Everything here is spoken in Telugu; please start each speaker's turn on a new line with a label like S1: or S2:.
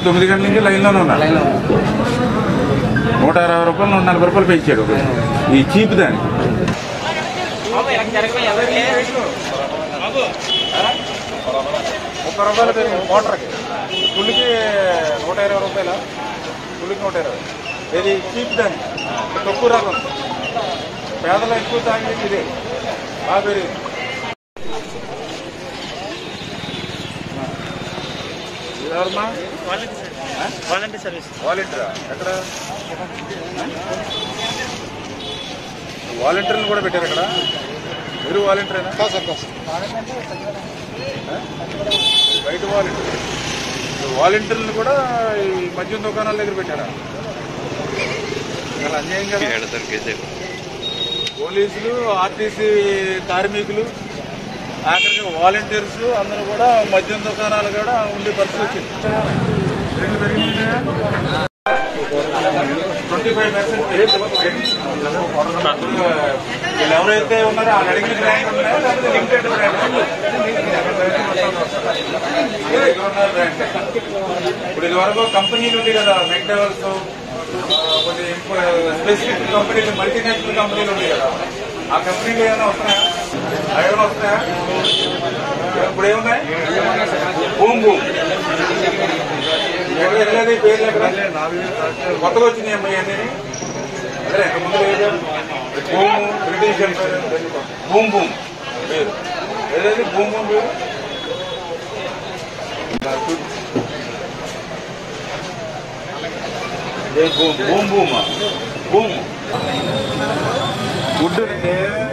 S1: తొమ్మిది గంటల నుంచి లైన్లోనే ఉన్నా
S2: లైన్లో
S1: నూట అరవై రూపాయలు నూట నలభై రూపాయలు పెంచాడు ఈ చీప్ దానికి ముప్పై రూపాయలు పెరిగింది మోటార్కి ఫుల్కి నూట ఇరవై రూపాయల ఫుల్కి నూట ఇరవై ఇది చీప్ దాన్ని తక్కువ రకం పేదలు ఎక్కువ తాగేది ఇదే బాగా పెరిగింది ఎవరమ్మా
S3: వాలంటీర్ సర్వీస్
S1: వాలంటీరా ఎక్కడ వాలంటీర్లు కూడా పెట్టారు ఇక్కడ మీరు వాలంటీరేనా బయట వాలంటీర్ వాలంటీర్లు కూడా ఈ మద్యం దుకాణాల దగ్గర పెట్టారా చాలా అన్యాయం కదా పోలీసులు ఆర్టీసీ కార్మికులు ఆఖరికి వాలంటీర్స్ అందరూ కూడా మద్యం దుకాణాలు కూడా ఉండే పరిస్థితి వచ్చింది రేట్లు పెరిగినాయా? ట్వంటీ ఫైవ్ పర్సెంట్ వీళ్ళు ఎవరైతే ఉన్నారో వాళ్ళు అడిగిన బ్రాండ్ ఉన్నాయో లేకపోతే లిమిటెడ్ బ్రాండ్ ఇప్పుడు ఇది వరకు కంపెనీలు ఉంది కదా మెక్డవల్స్ కొన్ని స్పెసిఫిక్ కంపెనీలు మల్టీనేషనల్ కంపెనీలు ఉంది కదా ఆ కంపెనీలు ఏమైనా వస్తున్నాయా అవి ఏమైనా వస్తున్నాయా ఇప్పుడు ఏమున్నాయి భూమ్ భూమ్ ఎక్కడ వెళ్ళేది పేర్లు ఎక్కడ కొత్తగా వచ్చినాయి అమ్మాయి అన్ని అదే ముందు లేదు భూము బ్రిటిష్ అంటారు భూమ్ భూమ్ పేరు ఏదైతే భూమ్ భూమ్ పేరు ఏ భూమ్ భూమ్ భూమా భూమ్ వుడ్